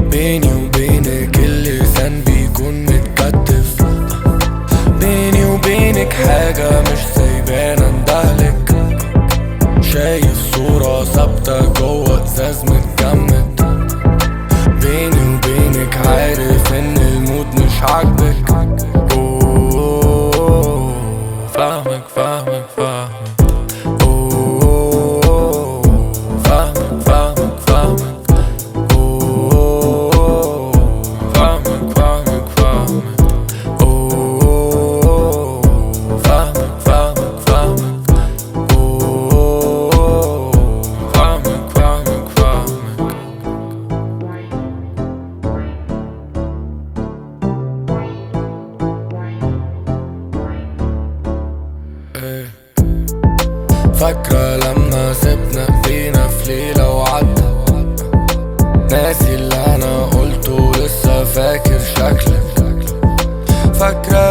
بيني وبينك اللسان بيكون متكتف بيني وبينك حاجة مش سايبانا ندهلك شايف صورة ثابتة جوه ازاز متجمد بيني وبينك عارف ان المود مش عاجبك أوه، فاهمك فاهمك فاهمك أوه، فاهمك فاهمك فاهمك أوه، فاهمك فاهمك فاهمك أوه، فاهمك فاهمك فاهمك أوه، فاهمك فاهمك فاهمك إيه. فاكرة لما سبنا فينا في ليلة وعدى ناسي اللي انا قلته لسه فاكر شكلك فاكرة